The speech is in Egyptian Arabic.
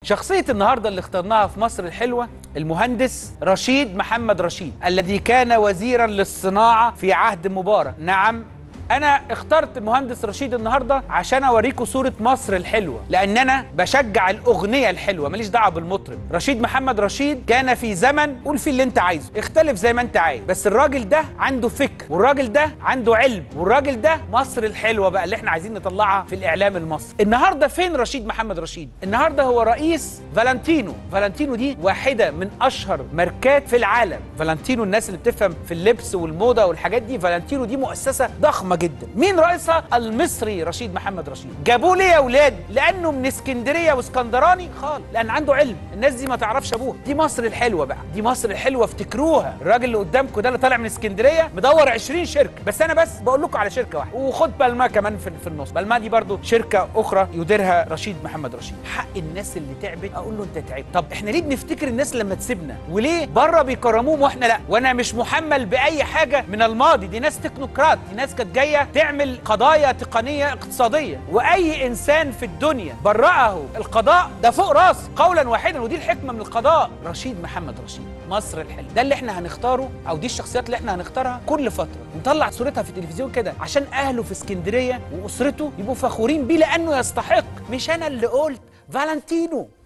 شخصية النهاردة اللي اخترناها في مصر الحلوة المهندس رشيد محمد رشيد الذي كان وزيرا للصناعة في عهد مبارك نعم انا اخترت المهندس رشيد النهارده عشان اوريكم صوره مصر الحلوه لان انا بشجع الاغنيه الحلوه ماليش دعوه بالمطرب رشيد محمد رشيد كان في زمن قول فيه اللي انت عايزه اختلف زي ما انت عايز بس الراجل ده عنده فكر والراجل ده عنده علم والراجل ده مصر الحلوه بقى اللي احنا عايزين نطلعها في الاعلام المصري النهارده فين رشيد محمد رشيد النهارده هو رئيس فالنتينو فالنتينو دي واحده من اشهر ماركات في العالم فالنتينو الناس اللي بتفهم في اللبس والموضه والحاجات دي فالنتينو دي مؤسسه ضخمه جدا مين رئيسها المصري رشيد محمد رشيد جابوه ليه يا اولاد لانه من اسكندريه واسكندراني خالص لان عنده علم الناس دي ما تعرفش ابوها دي مصر الحلوه بقى دي مصر الحلوه افتكروها الراجل اللي قدامكم ده اللي طالع من اسكندريه مدور 20 شركه بس انا بس بقول لكم على شركه واحده وخد بالما كمان في, في النص بالما دي برضو شركه اخرى يديرها رشيد محمد رشيد حق الناس اللي تعبت اقول له انت تعبت طب احنا ليه بنفتكر الناس لما تسيبنا وليه بره بيكرموهم واحنا لا وانا مش محمل باي حاجه من الماضي دي ناس تكنوقراط دي ناس كانت جايه تعمل قضايا تقنيه اقتصاديه واي انسان في الدنيا برأه القضاء ده فوق راس قولا واحدا ودي الحكمه من القضاء رشيد محمد رشيد مصر الحلو ده اللي احنا هنختاره او دي الشخصيات اللي احنا هنختارها كل فتره نطلع صورتها في التلفزيون كده عشان اهله في اسكندريه واسرته يبقوا فخورين بيه لانه يستحق مش انا اللي قلت فالنتينو